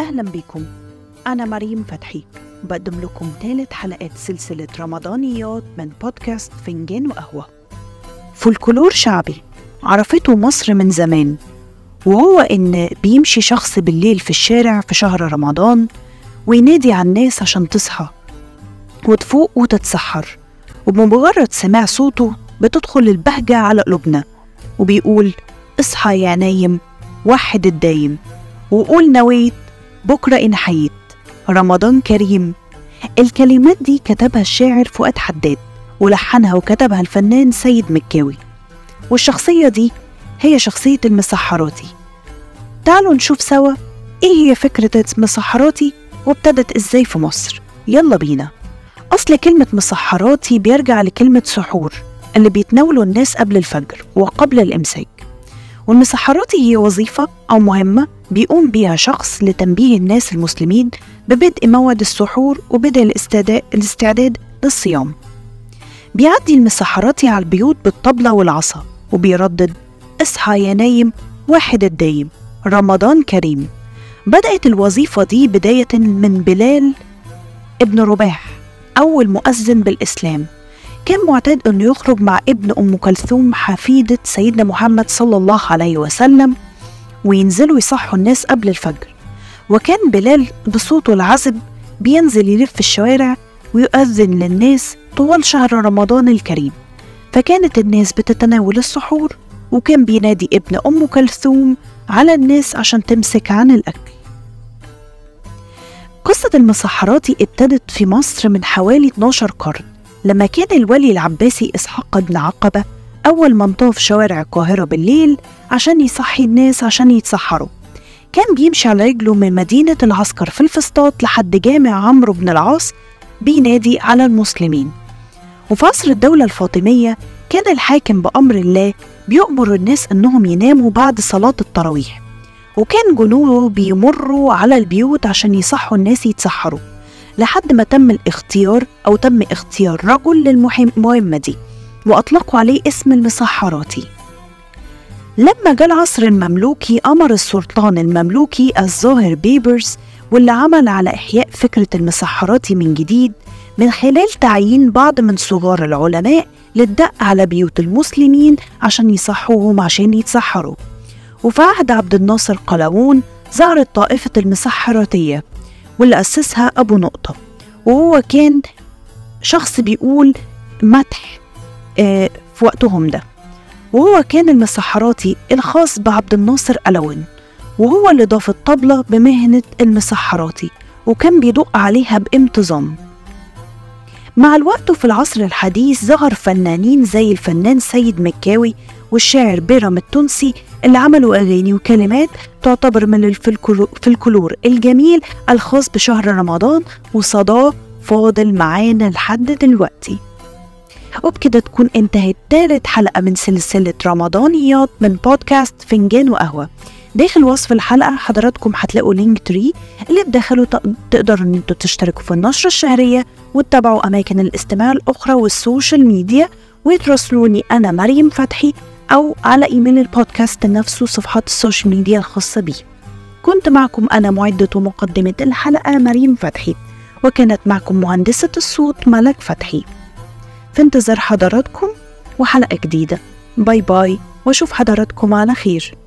أهلا بكم أنا مريم فتحي بقدم لكم ثالث حلقات سلسلة رمضانيات من بودكاست فنجان وقهوة فولكلور شعبي عرفته مصر من زمان وهو إن بيمشي شخص بالليل في الشارع في شهر رمضان وينادي على الناس عشان تصحى وتفوق وتتسحر وبمجرد سماع صوته بتدخل البهجة على قلوبنا وبيقول اصحى يا نايم وحد الدايم وقول نويت بكرة إن حييت رمضان كريم الكلمات دي كتبها الشاعر فؤاد حداد ولحنها وكتبها الفنان سيد مكاوي والشخصية دي هي شخصية المسحراتي تعالوا نشوف سوا إيه هي فكرة المسحراتي وابتدت إزاي في مصر يلا بينا أصل كلمة مسحراتي بيرجع لكلمة سحور اللي بيتناولوا الناس قبل الفجر وقبل الإمساك والمسحراتي هي وظيفة أو مهمة بيقوم بيها شخص لتنبيه الناس المسلمين ببدء موعد السحور وبدء الاستعداد للصيام بيعدي المسحراتي على البيوت بالطبلة والعصا وبيردد اصحى يا نايم واحد الدايم رمضان كريم بدأت الوظيفة دي بداية من بلال ابن رباح أول مؤذن بالإسلام كان معتاد أنه يخرج مع ابن أم كلثوم حفيدة سيدنا محمد صلى الله عليه وسلم وينزلوا يصحوا الناس قبل الفجر وكان بلال بصوته العذب بينزل يلف الشوارع ويؤذن للناس طوال شهر رمضان الكريم فكانت الناس بتتناول السحور وكان بينادي ابن أم كلثوم على الناس عشان تمسك عن الأكل قصة المسحراتي ابتدت في مصر من حوالي 12 قرن لما كان الولي العباسي إسحاق بن عقبة أول من طاف شوارع القاهرة بالليل عشان يصحي الناس عشان يتسحروا كان بيمشي على رجله من مدينة العسكر في الفسطاط لحد جامع عمرو بن العاص بينادي على المسلمين وفي عصر الدولة الفاطمية كان الحاكم بأمر الله بيأمر الناس إنهم يناموا بعد صلاة التراويح وكان جنوده بيمروا على البيوت عشان يصحوا الناس يتسحروا لحد ما تم الاختيار أو تم اختيار رجل للمهمة دي وأطلقوا عليه اسم المسحراتي لما جاء العصر المملوكي أمر السلطان المملوكي الظاهر بيبرز واللي عمل على إحياء فكرة المسحراتي من جديد من خلال تعيين بعض من صغار العلماء للدق على بيوت المسلمين عشان يصحوهم عشان يتسحروا وفي عهد عبد الناصر قلاوون ظهرت طائفة المسحراتية واللي أسسها أبو نقطة وهو كان شخص بيقول مدح آه، في وقتهم ده وهو كان المسحراتي الخاص بعبد الناصر ألون وهو اللي ضاف الطبلة بمهنة المسحراتي وكان بيدق عليها بانتظام مع الوقت وفي العصر الحديث ظهر فنانين زي الفنان سيد مكاوي والشاعر بيرام التونسي اللي عملوا أغاني وكلمات تعتبر من الفلكلور الجميل الخاص بشهر رمضان وصداه فاضل معانا لحد دلوقتي وبكده تكون انتهت تالت حلقة من سلسلة رمضانيات من بودكاست فنجان وقهوة داخل وصف الحلقة حضراتكم هتلاقوا لينك تري اللي بداخله تقدروا ان انتوا تشتركوا في النشرة الشهرية وتتابعوا أماكن الاستماع الأخرى والسوشيال ميديا وتراسلوني أنا مريم فتحي أو على إيميل البودكاست نفسه صفحات السوشيال ميديا الخاصة بي كنت معكم أنا معدة ومقدمة الحلقة مريم فتحي وكانت معكم مهندسة الصوت ملك فتحي في انتظار حضراتكم وحلقة جديدة باي باي واشوف حضراتكم على خير